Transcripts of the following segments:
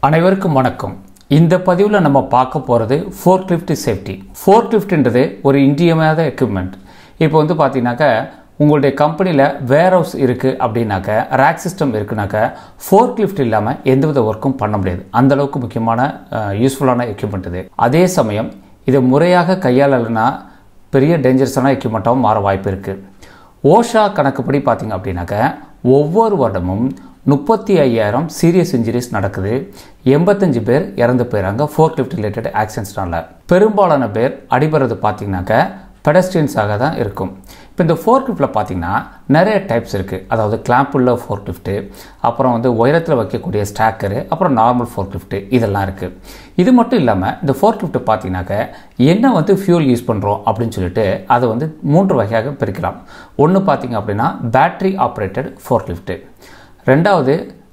அனைவருக்கும் வணக்கம் இந்த பதிவில் நம்ம பார்க்க போகிறது ஃபோர்க் லிஃப்ட் சேஃப்டி ஃபோர்க் லிஃப்ட்ன்றது ஒரு இன்றியமையாத எக்யூப்மெண்ட் இப்போ வந்து பார்த்தீங்கன்னாக்கா உங்களுடைய கம்பெனியில் வேர் ஹவுஸ் இருக்குது அப்படின்னாக்க ரேக் சிஸ்டம் இருக்குனாக்க ஃபோர்க் லிஃப்ட் இல்லாமல் எந்தவித ஒர்க்கும் பண்ண முடியாது அந்த அளவுக்கு முக்கியமான யூஸ்ஃபுல்லான எக்யூப்மெண்ட் இது அதே சமயம் இதை முறையாக கையாளலைன்னா பெரிய டேஞ்சரஸான எக்யூப்மெண்ட்டாகவும் மாற வாய்ப்பு இருக்குது ஓஷா கணக்குப்படி பார்த்தீங்க அப்படின்னாக்க ஒவ்வொரு வருடமும் முப்பத்தி ஐயாயிரம் சீரியஸ் இன்ஜுரிஸ் நடக்குது எண்பத்தஞ்சு பேர் இறந்து போயிறாங்க ஃபோர்க் லிஃப்ட் ரிலேட்டட் ஆக்சிடென்ட்ஸ்னால பெரும்பாலான பேர் அடிபடுறது பார்த்தீங்கன்னாக்க பெடஸ்ட்ரியன்ஸாக தான் இருக்கும் இப்போ இந்த ஃபோர்க் லிஃப்ட்டில் பார்த்தீங்கன்னா நிறைய டைப்ஸ் இருக்குது அதாவது கிளாம்ப் உள்ள ஃபோர்க் லிஃப்ட்டு அப்புறம் வந்து உயரத்தில் வைக்கக்கூடிய ஸ்டாக்கரு அப்புறம் நார்மல் ஃபோர்க் லிஃப்ட்டு இதெல்லாம் இருக்குது இது மட்டும் இல்லாமல் இந்த ஃபோர்க் லிஃப்ட் பார்த்தீங்கன்னாக்க என்ன வந்து ஃபியூல் யூஸ் பண்ணுறோம் அப்படின்னு சொல்லிட்டு அதை வந்து மூன்று வகையாக பிரிக்கலாம் ஒன்று பார்த்தீங்க அப்படின்னா பேட்டரி ஆப்ரேட்டட் ஃபோர்க் லிஃப்ட்டு ரெண்டாவது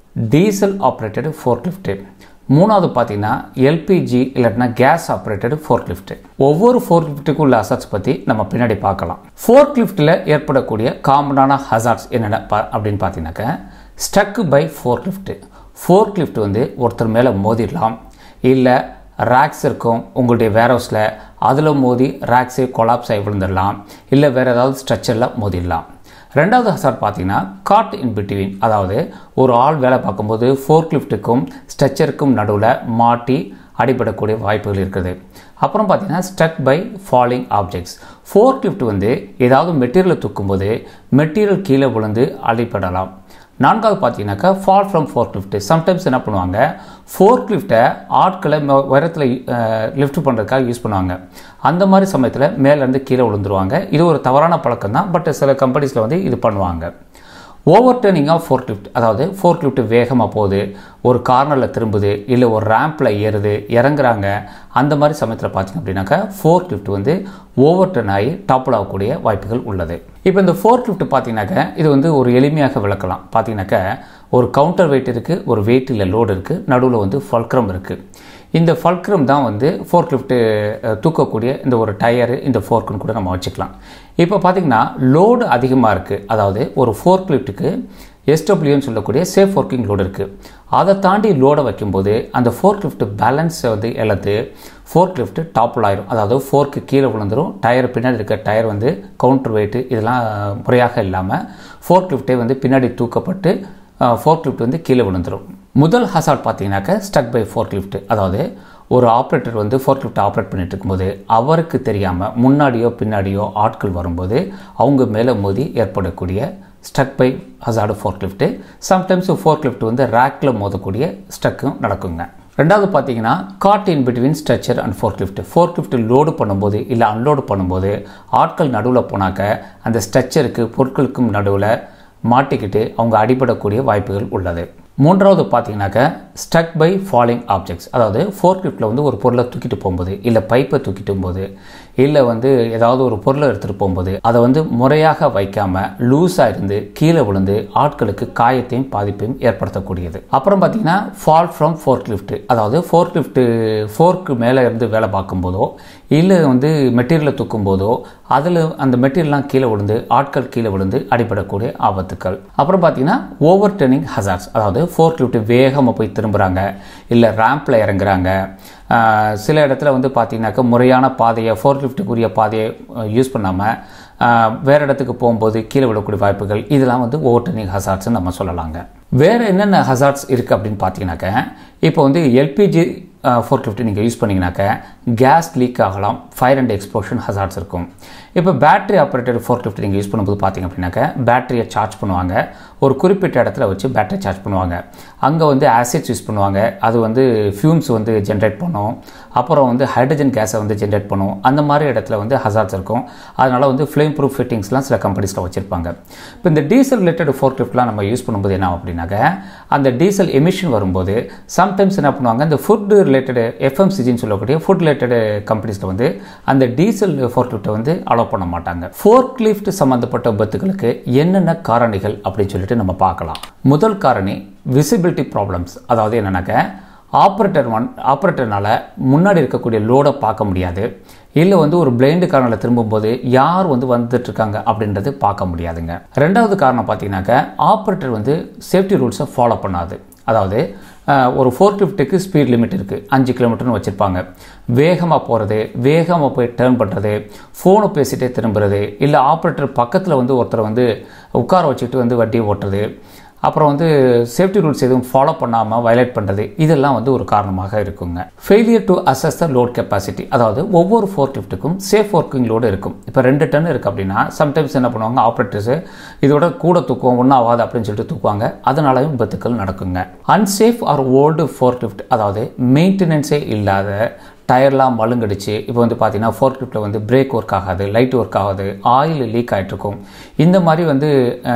டீசல் ஆப்ரேட்டடு ஃபோர்க் லிஃப்ட்டு மூணாவது பார்த்தீங்கன்னா எல்பிஜி இல்லைன்னா கேஸ் ஆப்ரேட்டடு ஃபோர்க் லிஃப்ட்டு ஒவ்வொரு ஃபோர்க் லிஃப்ட்டுக்கும் உள்ள அசட்ஸ் பற்றி நம்ம பின்னாடி பார்க்கலாம் ஃபோர்க் லிஃப்ட்டில் ஏற்படக்கூடிய காமனான ஹசார்ட்ஸ் என்னென்ன பா அப்படின்னு பார்த்தீங்கன்னாக்க struck by fork lift fork lift வந்து ஒருத்தர் மேலே மோதிடலாம் இல்லை ரேக்ஸ் இருக்கும் உங்களுடைய வேர் ஹவுஸில் அதில் மோதி ரேக்ஸே கொலாப்ஸ் ஆகி விழுந்துடலாம் இல்லை வேறு ஏதாவது ஸ்ட்ரக்சரில் மோதிடலாம் ரெண்டாவது ஹசார்ட் பார்த்தீங்கன்னா காட் இன் பிட்வீன் அதாவது ஒரு ஆள் வேலை பார்க்கும்போது ஃபோர்க் லிஃப்ட்டுக்கும் ஸ்ட்ரக்சருக்கும் நடுவில் மாட்டி அடிபடக்கூடிய வாய்ப்புகள் இருக்குது அப்புறம் பார்த்தீங்கன்னா struck by falling objects fork lift வந்து ஏதாவது மெட்டீரியலை தூக்கும்போது மெட்டீரியல் கீழே விழுந்து அடிபடலாம் நான்காவது பார்த்தீங்கன்னாக்கா fall from fork lift sometimes என்ன பண்ணுவாங்க ஃபோர்க் லிஃப்ட்டை ஆட்களை உயரத்தில் லிஃப்ட் பண்ணுறதுக்காக யூஸ் பண்ணுவாங்க அந்த மாதிரி சமயத்தில் மேலேருந்து கீழே விழுந்துருவாங்க இது ஒரு தவறான பழக்கம் தான் பட் சில கம்பெனிஸில் வந்து இது பண்ணுவாங்க overturning of fork lift அதாவது ஃபோர்க் லிஃப்ட் வேகமாக போகுது ஒரு கார்னரில் திரும்புது இல்லை ஒரு ரேம்பில் ஏறுது இறங்குறாங்க அந்த மாதிரி சமயத்தில் பார்த்தீங்க அப்படின்னாக்கா ஃபோர்க் லிஃப்ட் வந்து ஓவர் டர்ன் ஆகி டாப்பில் ஆகக்கூடிய வாய்ப்புகள் உள்ளது இப்போ இந்த ஃபோர்க் லிஃப்ட் பார்த்தீங்கன்னாக்கா இது வந்து ஒரு எளிமையாக விளக்கலாம் பார்த்தீங்கன்னாக்கா ஒரு கவுண்டர் வெயிட் இருக்குது ஒரு வெயிட் இல்லை லோடு இருக்குது நடுவில் வந்து ஃபல்க்ரம் இருக்குது இந்த ஃபல்க்ரம் தான் வந்து ஃபோர்க் லிஃப்ட்டு தூக்கக்கூடிய இந்த ஒரு டயரு இந்த ஃபோர்க்குன்னு கூட நம்ம வச்சுக்கலாம் இப்போ பார்த்திங்கன்னா லோடு அதிகமாக இருக்குது அதாவது ஒரு ஃபோர்க் லிஃப்ட்டுக்கு எஸ்டபிள்யூன்னு சொல்லக்கூடிய சேஃப் ஒர்க்கிங் லோடு இருக்குது அதை தாண்டி லோடை வைக்கும்போது அந்த ஃபோர்க் லிஃப்ட் பேலன்ஸை வந்து இழந்து ஃபோர்க் லிஃப்ட் டாப்பில் ஆயிரும் அதாவது ஃபோர்க்கு கீழே விழுந்துடும் டயர் பின்னாடி இருக்க டயர் வந்து கவுண்டர் வெயிட்டு இதெல்லாம் முறையாக இல்லாமல் ஃபோர்க் லிஃப்ட்டே வந்து பின்னாடி தூக்கப்பட்டு ஃபோர்க் லிஃப்ட் வந்து கீழே விழுந்துடும் முதல் ஹசார்ட் பார்த்தீங்கன்னாக்க ஸ்டக் பை ஃபோர்க் லிஃப்ட் அதாவது ஒரு ஆப்ரேட்டர் வந்து ஃபோர்க் லிஃப்ட் ஆப்ரேட் பண்ணிட்டு இருக்கும்போது அவருக்கு தெரியாமல் முன்னாடியோ பின்னாடியோ ஆட்கள் வரும்போது அவங்க மேலே மோதி ஏற்படக்கூடிய struck by hazard fork lift sometimes fork lift வந்து ரேக்கில் மோதக்கூடிய ஸ்டக்கும் நடக்குங்க ரெண்டாவது பார்த்தீங்கன்னா caught in between structure and fork lift fork lift load பண்ணும்போது இல்லை அன்லோடு பண்ணும்போது ஆட்கள் நடுவில் போனாக்க அந்த ஸ்ட்ரக்சருக்கு பொருட்களுக்கும் நடுவில் மாட்டிக்கிட்டு அவங்க அடிபடக்கூடிய வாய்ப்புகள் உள்ளது மூன்றாவது பார்த்தீங்கன்னாக்க ஸ்டக் பை ஃபாலிங் ஆப்ஜெக்ட்ஸ் அதாவது ஃபோர்க் லிஃப்ட்டில் வந்து ஒரு பொருளை தூக்கிட்டு போகும்போது இல்லை பைப்பை தூக்கிட்டு போகும்போது இல்லை வந்து ஏதாவது ஒரு பொருளை எடுத்துகிட்டு போகும்போது அதை வந்து முறையாக வைக்காமல் லூஸாக இருந்து கீழே விழுந்து ஆட்களுக்கு காயத்தையும் பாதிப்பையும் ஏற்படுத்தக்கூடியது அப்புறம் பார்த்தீங்கன்னா ஃபால் ஃப்ரம் ஃபோர்க் லிஃப்ட் அதாவது ஃபோர்க் லிஃப்ட்டு ஃபோர்க்கு மேலே இருந்து வேலை பார்க்கும்போதோ இல்லை வந்து மெட்டீரியலை தூக்கும் போதோ அதில் அந்த மெட்டீரியல்லாம் கீழே விழுந்து ஆட்கள் கீழே விழுந்து அடிபடக்கூடிய ஆபத்துக்கள் அப்புறம் பார்த்தீங்கன்னா ஓவர் டர்னிங் ஹசார்ட்ஸ் அதாவது ஃபோர்க் லிஃப்ட் வேகமாக போய் திரும்புகிறாங்க இல்லை ரேம்பில் இறங்குறாங்க சில இடத்துல வந்து பார்த்தீங்கன்னாக்கா முறையான பாதையை ஃபோர்க் லிஃப்ட்டுக்குரிய பாதையை யூஸ் பண்ணாமல் வேறு இடத்துக்கு போகும்போது கீழே விடக்கூடிய வாய்ப்புகள் இதெல்லாம் வந்து ஓவர் டர்னிங் ஹசார்ட்ஸ்னு நம்ம சொல்லலாங்க வேறு என்னென்ன ஹசார்ட்ஸ் இருக்குது அப்படின்னு பார்த்தீங்கன்னாக்க இப்போ வந்து எல்பிஜி ஃபோர்க் லிஃப்ட் நீங்கள் யூஸ் பண்ணிங்கனாக்க கேஸ் லீக் ஆகலாம் ஃபயர் அண்ட் எக்ஸ்ப்ளோஷன் ஹசார்ட்ஸ் இருக்கும் இப்போ பேட்டரி ஆப்ரேட்டட் ஃபோர்க் லிஃப்ட் நீங்கள் யூஸ் பண்ணும்போது பார்த்தீங்க அப்படின்னாக்க பேட்டரியை சார்ஜ் பண்ணுவாங்க ஒரு குறிப்பிட்ட இடத்துல வச்சு பேட்டரி சார்ஜ் பண்ணுவாங்க அங்கே வந்து ஆசிட்ஸ் யூஸ் பண்ணுவாங்க அது வந்து ஃபியூம்ஸ் வந்து ஜென்ரேட் பண்ணும் அப்புறம் வந்து ஹைட்ரஜன் கேஸை வந்து ஜென்ரேட் பண்ணும் அந்த மாதிரி இடத்துல வந்து ஹசார்ட்ஸ் இருக்கும் அதனால் வந்து ஃப்ளேம் ப்ரூஃப் ஃபிட்டிங்ஸ்லாம் சில கம்பெனிஸில் வச்சுருப்பாங்க இப்போ இந்த டீசல் ரிலேட்டட் ஃபோர்க் லிஃப்ட்லாம் நம்ம யூஸ் பண்ணும்போது என்ன அப்படின்னாக்க அந்த டீசல் எமிஷன் வரும்போது சம்டைம்ஸ் என்ன பண்ணுவாங்க இந்த ஃபுட் ரிலேட்டடு எஃப்எம்சிஜின்னு சொல்லக்கூடிய ஃபுட் ரிலேட்டடு கம்பெனிஸில் வந்து அந்த டீசல் ஃபோர்க் லிஃப்ட்டை வந்து அலோவ் பண்ண மாட்டாங்க ஃபோர்க் லிஃப்ட் சம்மந்தப்பட்ட விபத்துகளுக்கு என்னென்ன காரணிகள் அப்படின்னு சொல்லிட்டு நம்ம பார்க்கலாம் முதல் காரணி விசிபிலிட்டி ப்ராப்ளம்ஸ் அதாவது என்னன்னாக்க ஆப்ரேட்டர் ஒன் ஆப்ரேட்டர்னால முன்னாடி இருக்கக்கூடிய லோடை பார்க்க முடியாது இல்லை வந்து ஒரு பிளைண்டு காரணத்தில் திரும்பும்போது யார் வந்து வந்துட்டு இருக்காங்க அப்படின்றது பார்க்க முடியாதுங்க ரெண்டாவது காரணம் பார்த்தீங்கன்னாக்க ஆப்ரேட்டர் வந்து சேஃப்டி ரூல்ஸை ஃபாலோ பண்ணாது அதாவது அஹ், ஒரு ஃபோர் லிஃப்ட்டுக்கு ஸ்பீட் லிமிட் இருக்குது அஞ்சு கிலோமீட்டர்னு வச்சுருப்பாங்க வேகமாக போகிறது வேகமாக போய் டேர்ன் பண்ணுறது ஃபோனை பேசிகிட்டே திரும்புறது இல்லை ஆப்ரேட்டர் பக்கத்தில் வந்து ஒருத்தரை வந்து உட்கார வச்சுக்கிட்டு வந்து வண்டியை ஓட்டுறது அப்புறம் வந்து சேஃப்டி ரூல்ஸ் எதுவும் ஃபாலோ பண்ணாமல் வயலேட் பண்ணுறது இதெல்லாம் வந்து ஒரு காரணமாக இருக்குங்க failure to assess the load capacity அதாவது ஒவ்வொரு ஃபோர் லிஃப்ட்டுக்கும் சேஃப் ஒர்க்கிங் லோடு இருக்கும் இப்போ ரெண்டு டன் இருக்குது அப்படின்னா சம்டைம்ஸ் என்ன பண்ணுவாங்க ஆப்ரேட்டர்ஸு இதோட கூட தூக்குவோம் ஒன்றும் ஆகாது அப்படின்னு சொல்லிட்டு தூக்குவாங்க அதனாலயும் விபத்துக்கள் நடக்குங்க unsafe or old fork lift அதாவது மெயின்டெனன்ஸே இல்லாத டயர்லாம் மழுங்கடிச்சு இப்போ வந்து பார்த்தீங்கன்னா ஃபோர்க் லிஃப்ட்டில் வந்து பிரேக் ஒர்க் ஆகாது லைட் ஒர்க் ஆகாது ஆயில் லீக் ஆகிட்ருக்கும் இந்த மாதிரி வந்து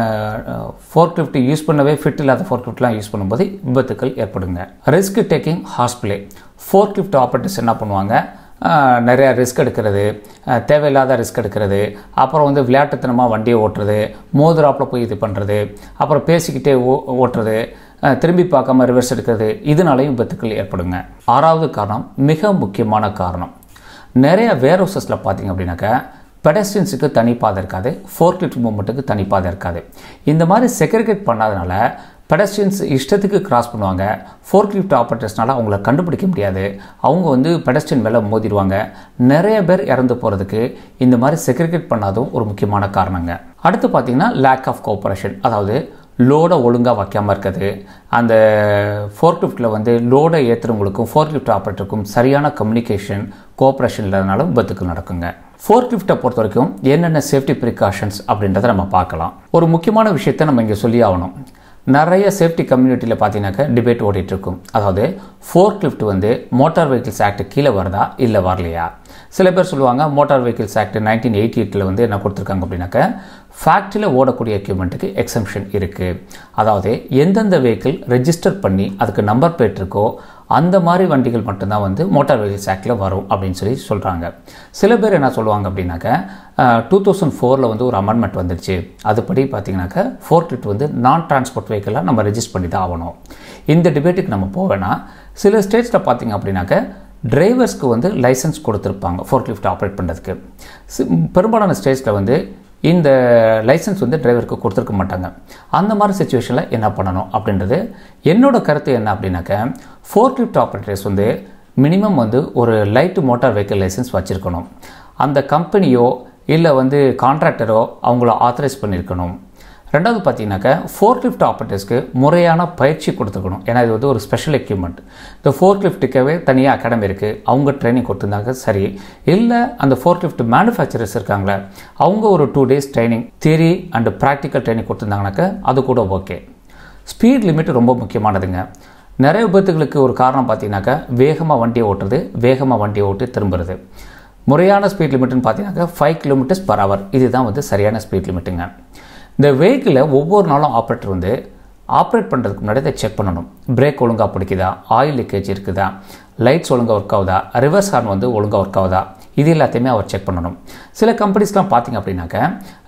ஃபோர்க் லிஃப்ட் யூஸ் பண்ணவே ஃபிட் இல்லாத ஃபோர்க் லிஃப்ட்லாம் யூஸ் பண்ணும்போது விபத்துக்கள் ஏற்படுங்க ரிஸ்க் டேக்கிங் ஹாஸ்பிளே ஃபோர்க் லிஃப்ட் ஆப்ரேட்டர்ஸ் என்ன பண்ணுவாங்க அஹ், நிறையா ரிஸ்க் எடுக்கிறது அஹ், தேவையில்லாத ரிஸ்க் எடுக்கிறது அப்புறம் வந்து விளையாட்டுத்தனமாக வண்டியை ஓட்டுறது மோதுராப்பில் போய் இது பண்ணுறது அப்புறம் பேசிக்கிட்டே ஓ ஓட்டுறது அஹ், திரும்பி பார்க்காம ரிவர்ஸ் எடுக்கிறது இதனாலையும் விபத்துக்கள் ஏற்படுங்க ஆறாவது காரணம் மிக முக்கியமான காரணம் நிறைய வேர் ஹவுசஸில் பார்த்தீங்க அப்படின்னாக்கா பெடஸ்டியன்ஸுக்கு தனி பாதை இருக்காது ஃபோர்க்லிஃப்ட் மூவ்மெண்ட்டுக்கு தனி பாதை இருக்காது இந்த மாதிரி செக்ரிகேட் பண்ணாதனால பெடஸ்டியன்ஸ் இஷ்டத்துக்கு கிராஸ் பண்ணுவாங்க ஃபோர்க்லிஃப்ட் ஆப்ரேட்டர்ஸ்னால அவங்கள கண்டுபிடிக்க முடியாது அவங்க வந்து பெடஸ்டியன் மேலே மோதிடுவாங்க நிறைய பேர் இறந்து போகிறதுக்கு இந்த மாதிரி செக்ரிகேட் பண்ணாதும் ஒரு முக்கியமான காரணங்க அடுத்து பார்த்தீங்கன்னா லேக் ஆஃப் கோஆப்ரேஷன் அதாவது லோடை ஒழுங்காக வைக்காமல் இருக்கிறது அந்த ஃபோர்க்லிஃப்ட்டில் வந்து லோடை ஏற்றுறவங்களுக்கும் ஃபோர்க்லிஃப்ட் ஆப்ரேட்டருக்கும் சரியான கம்யூனிகேஷன் கோஆப்ரேஷன் இல்லாதனால விபத்துக்கள் நடக்குங்க ஃபோர்க்லிஃப்ட்டை பொறுத்த வரைக்கும் என்னென்ன சேஃப்டி ப்ரிகாஷன்ஸ் அப்படின்றத நம்ம பார்க்கலாம் ஒரு முக்கியமான விஷயத்தை நம்ம இங்கே சொல்லி ஆகணும் நிறைய சேஃப்டி கம்யூனிட்டியில் பார்த்தீங்கன்னாக்கா டிபேட் ஓடிட்டு இருக்கும் அதாவது ஃபோர்க் லிஃப்ட் வந்து மோட்டார் வெஹிக்கிள்ஸ் ஆக்ட் கீழே வருதா இல்லை வரலையா சில பேர் சொல்லுவாங்க motor vehicles act nineteen eighty எயிட்டில் வந்து என்ன கொடுத்துருக்காங்க அப்படின்னாக்கா ஃபேக்ட்ரியில் ஓடக்கூடிய எக்யூப்மெண்ட்டுக்கு எக்ஸம்ஷன் இருக்குது அதாவது எந்தெந்த வெஹிக்கிள் ரெஜிஸ்டர் பண்ணி அதுக்கு நம்பர் பிளேட் இருக்கோ அந்த மாதிரி வண்டிகள் மட்டும்தான் வந்து மோட்டார் வெஹிக்கிள்ஸ் ஆக்டில் வரும் அப்படின்னு சொல்லி சொல்கிறாங்க சில பேர் என்ன சொல்லுவாங்க அப்படின்னாக்கா டூ தௌசண்ட் ஃபோரில் வந்து ஒரு அமெண்ட்மெண்ட் வந்துருச்சு அதுபடி பார்த்தீங்கன்னாக்கா ஃபோர் லிஃப்ட் வந்து நான் டிரான்ஸ்போர்ட் வெஹிக்கிளாக நம்ம ரெஜிஸ்டர் பண்ணி தான் ஆகணும் இந்த டிபேட்டுக்கு நம்ம போவேன்னா சில ஸ்டேட்ஸில் பார்த்தீங்க அப்படின்னாக்கா டிரைவர்ஸ்க்கு வந்து லைசன்ஸ் கொடுத்துருப்பாங்க ஃபோர்க் லிஃப்ட் ஆப்ரேட் பண்ணுறதுக்கு சி- பெரும்பாலான ஸ்டேட்ஸில் வந்து இந்த லைசன்ஸ் வந்து டிரைவருக்கு கொடுத்துருக்க மாட்டாங்க அந்த மாதிரி சுச்சுவேஷனில் என்ன பண்ணணும் அப்படின்றது என்னோட கருத்து என்ன அப்படின்னாக்க ஃபோர்க் லிஃப்ட் ஆப்ரேட்டர்ஸ் வந்து மினிமம் வந்து ஒரு லைட் மோட்டார் வெஹிக்கிள் லைசன்ஸ் வச்சுருக்கணும் அந்த கம்பெனியோ இல்லை வந்து கான்ட்ராக்டரோ அவங்கள ஆத்தரைஸ் பண்ணியிருக்கணும் ரெண்டாவது பார்த்தீங்கன்னாக்கா ஃபோர்க் லிஃப்ட் ஆப்ரேட்டர்ஸ்க்கு முறையான பயிற்சி கொடுத்துருக்கணும் ஏன்னா இது வந்து ஒரு ஸ்பெஷல் எக்யூப்மெண்ட் இந்த ஃபோர்க் லிஃப்ட்டுக்கவே தனியாக அகாடமி இருக்குது அவங்க ட்ரைனிங் கொடுத்துருந்தாங்க சரி இல்லை அந்த ஃபோர்க் லிஃப்ட் மேனுஃபேக்சரர்ஸ் இருக்காங்களே அவங்க ஒரு two days training theory and practical training கொடுத்துருந்தாங்கனாக்கா அது கூட ஓகே ஸ்பீட் லிமிட் ரொம்ப முக்கியமானதுங்க நிறைய விபத்துகளுக்கு ஒரு காரணம் பார்த்தீங்கன்னாக்கா வேகமாக வண்டியை ஓட்டுறது வேகமாக வண்டியை ஓட்டி திரும்புறது முறையான ஸ்பீட் லிமிட்னு பார்த்தீங்கன்னாக்கா ஃபைவ் கிலோமீட்டர்ஸ் பர் ஹவர் இதுதான் வந்து சரியான ஸ்பீட் லிமிட்டுங்க இந்த வெஹிக்கிளை ஒவ்வொரு நாளும் ஆப்ரேட்டர் வந்து ஆப்ரேட் பண்ணுறதுக்கு முன்னாடி இதை செக் பண்ணணும் பிரேக் ஒழுங்காக பிடிக்குதா ஆயில் லீக்கேஜ் இருக்குதா லைட்ஸ் ஒழுங்காக ஒர்க் ஆகுதா ரிவர்ஸ் ஹார்ன் வந்து ஒழுங்காக ஒர்க் ஆகுதா இது எல்லாத்தையுமே அவர் செக் பண்ணணும் சில கம்பெனிஸ்லாம் பார்த்தீங்க அப்படின்னாக்க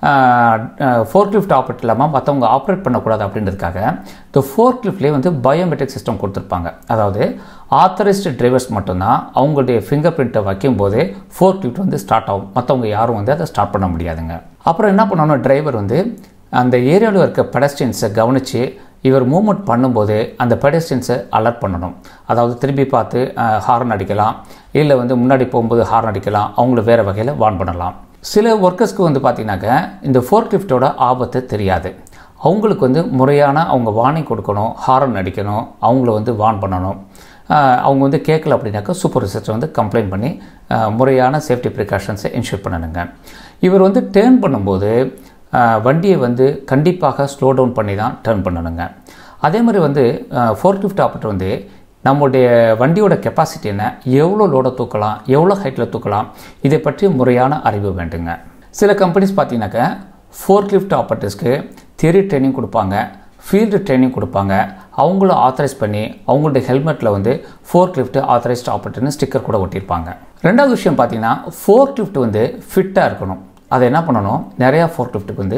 ஃபோர்க் லிஃப்ட் ஆப்ரேட் இல்லாமல் மற்றவங்க ஆப்ரேட் பண்ணக்கூடாது அப்படின்றதுக்காக இந்த ஃபோர்க் லிஃப்ட்லேயே வந்து பயோமெட்ரிக் சிஸ்டம் கொடுத்துருப்பாங்க அதாவது ஆத்தரைஸ்டு டிரைவர்ஸ் மட்டும்தான் அவங்களுடைய ஃபிங்கர் பிரிண்ட்டை வைக்கும்போது ஃபோர்க் லிஃப்ட் வந்து ஸ்டார்ட் ஆகும் மற்றவங்க யாரும் வந்து அதை ஸ்டார்ட் பண்ண முடியாதுங்க அப்புறம் என்ன பண்ணணும் டிரைவர் வந்து அந்த ஏரியாவில் இருக்க பெடஸ்டியன்ஸை கவனித்து இவர் மூவ்மெண்ட் பண்ணும்போது அந்த பெடஸ்டியன்ஸை அலர்ட் பண்ணணும் அதாவது திரும்பி பார்த்து ஹார்ன் அடிக்கலாம் இல்லை வந்து முன்னாடி போகும்போது ஹார்ன் அடிக்கலாம் அவங்கள வேறு வகையில் வார்ன் பண்ணலாம் சில ஒர்க்கர்ஸ்க்கு வந்து பார்த்தீங்கன்னாக்க இந்த ஃபோர்க் லிஃப்ட்டோட ஆபத்து தெரியாது அவங்களுக்கு வந்து முறையான அவங்க வார்னிங் கொடுக்கணும் ஹாரன் அடிக்கணும் அவங்கள வந்து வார்ன் பண்ணணும் ஆஹ் அவங்க வந்து கேட்கல அப்படின்னாக்கா சூப்பர்வைசர்ஸ் வந்து கம்ப்ளைண்ட் பண்ணி ஆஹ் முறையான சேஃப்டி ப்ரிகாஷன்ஸை இன்ஷூர் பண்ணணுங்க இவர் வந்து டேர்ன் பண்ணும்போது ஆஹ் வண்டியை வந்து கண்டிப்பாக ஸ்லோ டவுன் பண்ணி தான் டேர்ன் பண்ணணுங்க அதே மாதிரி வந்து ஃபோர்க் லிஃப்ட் ஆப்ரேட்டர் வந்து நம்மளுடைய வண்டியோட கெப்பாசிட்டி என்ன எவ்வளோ லோடை தூக்கலாம் எவ்வளோ ஹைட்டில் தூக்கலாம் இதை பற்றி முறையான அறிவு வேண்டுங்க சில கம்பெனிஸ் பார்த்தீங்கன்னாக்கா ஃபோர்க் லிஃப்ட் ஆப்ரேட்டர்ஸ்க்கு தியரி ட்ரைனிங் கொடுப்பாங்க ஃபீல்டு ட்ரைனிங் கொடுப்பாங்க அவங்கள ஆத்தரைஸ் பண்ணி அவங்களுடைய ஹெல்மெட்டில் வந்து ஃபோர்க் லிஃப்ட் ஆத்தரைஸ்ட் ஆப்ரேட்டர்னு ஸ்டிக்கர் கூட ஒட்டியிருப்பாங்க ரெண்டாவது விஷயம் பார்த்தீங்கன்னா ஃபோர்க் லிஃப்ட் வந்து ஃபிட்டாக இருக்கணும் அதை என்ன பண்ணணும் நிறையா ஃபோர்க் லிஃப்ட்டுக்கு வந்து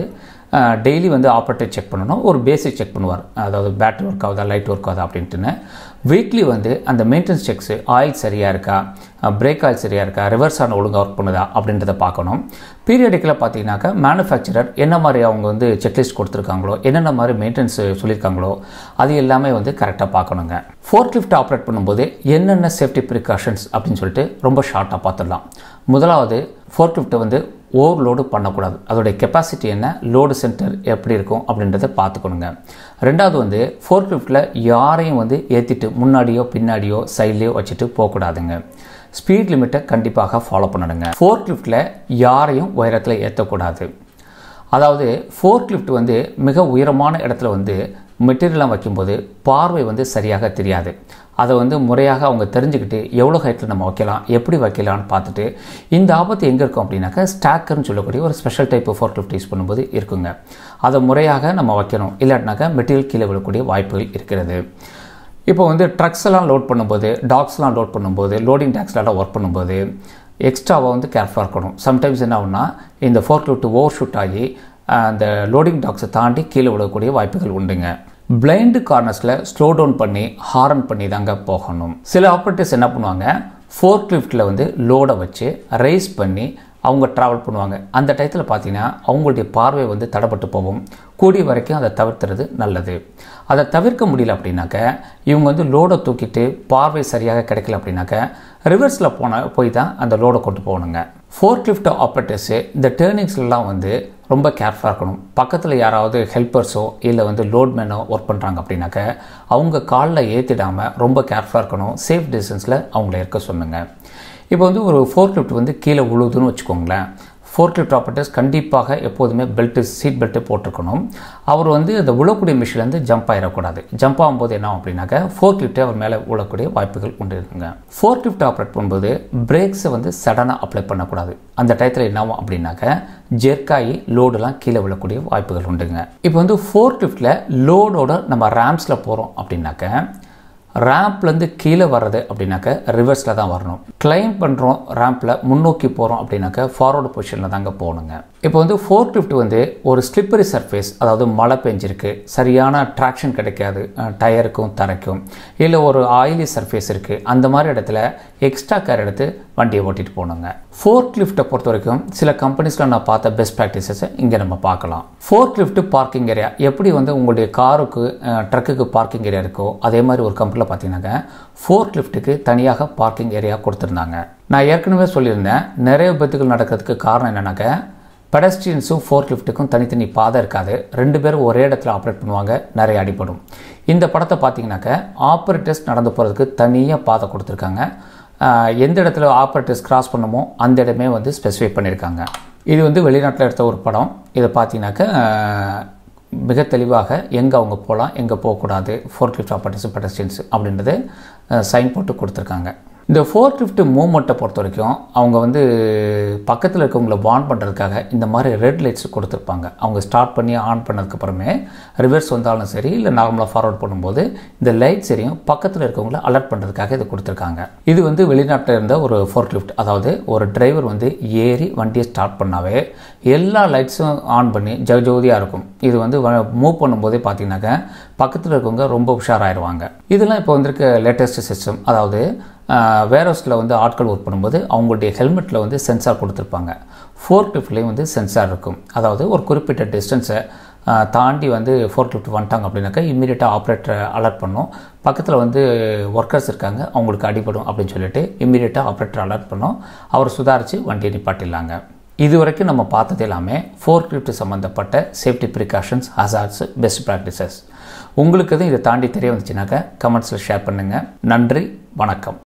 டெய்லி வந்து ஆப்ரேட்டர் செக் பண்ணணும் ஒரு பேசிக் செக் பண்ணுவார் அதாவது பேட்டரி ஒர்க் ஆகுதா லைட் ஒர்க் ஆகுதா அப்படின்ட்டுன்னு வீக்லி வந்து அந்த மெயின்டெனன்ஸ் செக்ஸு ஆயில் சரியாக இருக்கா பிரேக் ஆயில் சரியாக இருக்கா ரிவர்ஸ் ஆன ஒழுங்காக ஒர்க் பண்ணுதா அப்படின்றத பார்க்கணும் பீரியடிக்கில் பார்த்தீங்கன்னாக்கா மேனுஃபேக்சரர் என்ன மாதிரி அவங்க வந்து செக்லிஸ்ட் கொடுத்துருக்காங்களோ என்னென்ன மாதிரி மெயின்டெனன்ஸ் சொல்லியிருக்காங்களோ அது எல்லாமே வந்து கரெக்டாக பார்க்கணுங்க ஃபோர்க் லிஃப்ட் ஆப்ரேட் பண்ணும்போது என்னென்ன சேஃப்டி ப்ரிகாஷன்ஸ் அப்படின்னு சொல்லிட்டு ரொம்ப ஷார்ட்டாக பார்த்துடலாம் முதலாவது ஃபோர்க் லிஃப்ட்டை வந்து ஓவர்லோடு பண்ணக்கூடாது அதோடைய கெப்பாசிட்டி என்ன லோடு சென்டர் எப்படி இருக்கும் அப்படின்றத பார்த்துக்கணுங்க ரெண்டாவது வந்து ஃபோர்க் லிஃப்ட்டில் யாரையும் வந்து ஏற்றிட்டு முன்னாடியோ பின்னாடியோ சைட்லேயோ வச்சுட்டு போகக்கூடாதுங்க ஸ்பீட் லிமிட்டை கண்டிப்பாக ஃபாலோ பண்ணணுங்க ஃபோர்க் லிஃப்ட்டில் யாரையும் உயரத்தில் ஏற்றக்கூடாது அதாவது ஃபோர்க் லிஃப்ட் வந்து மிக உயரமான இடத்துல வந்து மெட்டீரியலாம் வைக்கும்போது பார்வை வந்து சரியாக தெரியாது அதை வந்து முறையாக அவங்க தெரிஞ்சுக்கிட்டு எவ்வளோ ஹைட்டில் நம்ம வைக்கலாம் எப்படி வைக்கலாம்னு பார்த்துட்டு இந்த ஆபத்து எங்கே இருக்கும் அப்படின்னாக்கா ஸ்டாக்கர்னு சொல்லக்கூடிய ஒரு special type fork lift use பண்ணும்போது இருக்குங்க அதை முறையாக நம்ம வைக்கணும் இல்லாட்டினாக்கா மெட்டீரியல் கீழே விழக்கூடிய வாய்ப்புகள் இருக்கிறது இப்போ வந்து ட்ரக்ஸ் எல்லாம் லோட் பண்ணும்போது டாக்ஸ்லாம் லோட் பண்ணும்போது லோடிங் டாக்ஸ்லாம் ஒர்க் பண்ணும்போது எக்ஸ்ட்ராவாக வந்து கேர்ஃபுல்லாக இருக்கணும் சம்டைம்ஸ் என்ன ஆகுனா இந்த ஃபோர்க் லிஃப்ட் ஓவர் ஷூட் ஆகி அந்த லோடிங் டாக்ஸை தாண்டி கீழே விடக்கூடிய வாய்ப்புகள் உண்டுங்க பிளைண்டு கார்னர்ஸில் ஸ்லோ டவுன் பண்ணி ஹாரன் பண்ணி தாங்க போகணும் சில ஆப்ரேட்டர்ஸ் என்ன பண்ணுவாங்க ஃபோர்க் லிஃப்ட்டில் வந்து லோடை வச்சு ரைஸ் பண்ணி அவங்க ட்ராவல் பண்ணுவாங்க அந்த டயத்தில் பார்த்தீங்கன்னா அவங்களுடைய பார்வை வந்து தடப்பட்டு போகும் கூடிய வரைக்கும் அதை தவிர்த்துறது நல்லது அதை தவிர்க்க முடியல அப்படின்னாக்க இவங்க வந்து லோடை தூக்கிட்டு பார்வை சரியாக கிடைக்கல அப்படின்னாக்க ரிவர்ஸில் போன போய் தான் அந்த லோடை கொண்டு போகணுங்க ஃபோர்க் லிஃப்ட் ஆப்ரேட்டர்ஸு இந்த டேர்னிங்ஸ்லாம் வந்து ரொம்ப கேர்ஃபுல்லாக இருக்கணும் பக்கத்தில் யாராவது ஹெல்ப்பர்ஸோ இல்லை வந்து லோட்மேனோ ஒர்க் பண்ணுறாங்க அப்படின்னாக்க அவங்க காலில் ஏற்றிடாமல் ரொம்ப கேர்ஃபுல்லாக இருக்கணும் சேஃப் டிஸ்டன்ஸில் அவங்கள இருக்க சொன்னுங்க இப்போ வந்து ஒரு ஃபோர்க் லிஃப்ட் வந்து கீழே விழுதுன்னு வச்சுக்கோங்களேன் ஃபோர்க் லிஃப்ட் ஆப்ரேட்டர்ஸ் கண்டிப்பாக எப்போதுமே பெல்ட்டு சீட் பெல்ட்டு போட்டிருக்கணும் அவர் வந்து அந்த விழக்கூடிய மிஷின்லேருந்து ஜம்ப் ஆகிடக்கூடாது ஜம்ப் ஆகும்போது என்ன அப்படின்னாக்க ஃபோர்க் லிஃப்ட்டே அவர் மேலே விழக்கூடிய வாய்ப்புகள் உண்டு இருக்குங்க ஃபோர்க் லிஃப்ட் ஆப்ரேட் பண்ணும்போது பிரேக்ஸை வந்து சடனாக அப்ளை பண்ணக்கூடாது அந்த டயத்தில் என்ன ஆகும் அப்படின்னாக்க ஜெர்க்காகி லோடெல்லாம் கீழே விழக்கூடிய வாய்ப்புகள் உண்டுங்க இப்போ வந்து ஃபோர்க் லிஃப்ட்டில் லோடோட நம்ம ரேம்ஸில் போகிறோம் அப்படின்னாக்க ரேம்ப்லேருந்து கீழே வர்றது அப்படின்னாக்க ரிவர்ஸில் தான் வரணும் கிளைம் பண்ணுறோம் ரேம்பில் முன்னோக்கி போகிறோம் அப்படின்னாக்க ஃபார்வர்டு பொசிஷனில் தாங்க போகணுங்க இப்போ வந்து ஃபோர்க் லிஃப்ட் வந்து ஒரு ஸ்லிப்பரி சர்ஃபேஸ் அதாவது மழை பெஞ்சிருக்கு சரியான ட்ராக்ஷன் கிடைக்காது டயருக்கும் தரைக்கும் இல்லை ஒரு ஆயிலி சர்ஃபேஸ் இருக்குது அந்த மாதிரி இடத்துல எக்ஸ்ட்ரா கேர் எடுத்து வண்டியை ஓட்டிகிட்டு போகணுங்க ஃபோர்க் லிஃப்ட்டை பொறுத்த வரைக்கும் சில கம்பெனிஸில் நான் பார்த்த பெஸ்ட் ப்ராக்டிசஸை இங்கே நம்ம பார்க்கலாம் ஃபோர்க் லிஃப்ட் பார்க்கிங் ஏரியா எப்படி வந்து உங்களுடைய காருக்கு ட்ரக்குக்கு பார்க்கிங் ஏரியா இருக்கோ அதே மாதிரி ஒரு கம்பெனியில் பார்த்தீங்கன்னாக்க ஃபோர்க் லிஃப்ட்டுக்கு தனியாக பார்க்கிங் ஏரியா கொடுத்துருந்தாங்க நான் ஏற்கனவே சொல்லியிருந்தேன் நிறைய விபத்துகள் நடக்கிறதுக்கு காரணம் என்னன்னாக்க பெடஸ்ட்ரியன்ஸும் ஃபோர்க் லிஃப்ட்டுக்கும் தனித்தனி பாதை இருக்காது ரெண்டு பேரும் ஒரே இடத்துல ஆப்ரேட் பண்ணுவாங்க நிறைய அடிபடும் இந்த படத்தை பார்த்தீங்கன்னாக்க ஆப்ரேட்டர்ஸ் நடந்து போகிறதுக்கு தனியாக பாதை கொடுத்துருக்காங்க எந்த இடத்துல ஆப்ரேட்டர்ஸ் கிராஸ் பண்ணுமோ அந்த இடமே வந்து ஸ்பெசிஃபை பண்ணியிருக்காங்க இது வந்து வெளிநாட்டில் எடுத்த ஒரு படம் இதை பார்த்தீங்கன்னாக்க மிக தெளிவாக எங்கே அவங்க போகலாம் எங்கே போகக்கூடாது ஃபோர்க் லிஃப்ட் ஆப்ரேட்டர்ஸ் பெடஸ்டியன்ஸ் அப்படின்றது சைன் போட்டு கொடுத்துருக்காங்க இந்த ஃபோர் லிஃப்ட் மூவ்மெண்ட்டை பொறுத்த வரைக்கும் அவங்க வந்து பக்கத்தில் இருக்கவங்கள வார்ன் பண்ணுறதுக்காக இந்த மாதிரி ரெட் லைட்ஸ் கொடுத்துருப்பாங்க அவங்க ஸ்டார்ட் பண்ணி ஆன் பண்ணதுக்கப்புறமே ரிவர்ஸ் வந்தாலும் சரி இல்லை நார்மலாக ஃபார்வர்ட் பண்ணும்போது இந்த லைட் சரியும் பக்கத்தில் இருக்கவங்கள அலர்ட் பண்ணுறதுக்காக இது கொடுத்துருக்காங்க இது வந்து வெளிநாட்டில் இருந்த ஒரு ஃபோர்க் லிஃப்ட் அதாவது ஒரு டிரைவர் வந்து ஏறி வண்டியை ஸ்டார்ட் பண்ணாவே எல்லா லைட்ஸும் ஆன் பண்ணி ஜகஜோதியாக இருக்கும் இது வந்து மூவ் பண்ணும்போதே பார்த்தீங்கன்னாக்க பக்கத்தில் இருக்கவங்க ரொம்ப உஷாராயிருவாங்க இதெல்லாம் இப்போ வந்திருக்க லேட்டஸ்ட் சிஸ்டம் அதாவது வேர்ஹவுஸில் வந்து ஆட்கள் ஒர்க் பண்ணும்போது அவங்களுடைய ஹெல்மெட்டில் வந்து சென்சார் கொடுத்துருப்பாங்க ஃபோர்க் லிஃப்ட்லேயும் வந்து சென்சார் இருக்கும் அதாவது ஒரு குறிப்பிட்ட டிஸ்டன்ஸை தாண்டி வந்து ஃபோர்க் லிஃப்ட் வந்துட்டாங்க அப்படின்னாக்கா இம்மீடியட்டாக ஆப்ரேட்டரை அலர்ட் பண்ணும் பக்கத்தில் வந்து ஒர்க்கர்ஸ் இருக்காங்க அவங்களுக்கு அடிபடும் அப்படின்னு சொல்லிட்டு இம்மீடியட்டாக ஆப்ரேட்டர் அலர்ட் பண்ணும் அவர் சுதாரித்து வண்டியை நிப்பாட்டிடலாங்க இது வரைக்கும் நம்ம பார்த்தது எல்லாமே ஃபோர்க் லிஃப்ட் சம்மந்தப்பட்ட safety precautions hazards best practices உங்களுக்கு எதுவும் இதை தாண்டி தெரிய வந்துச்சுனாக்கா கமெண்ட்ஸில் ஷேர் பண்ணுங்கள் நன்றி வணக்கம்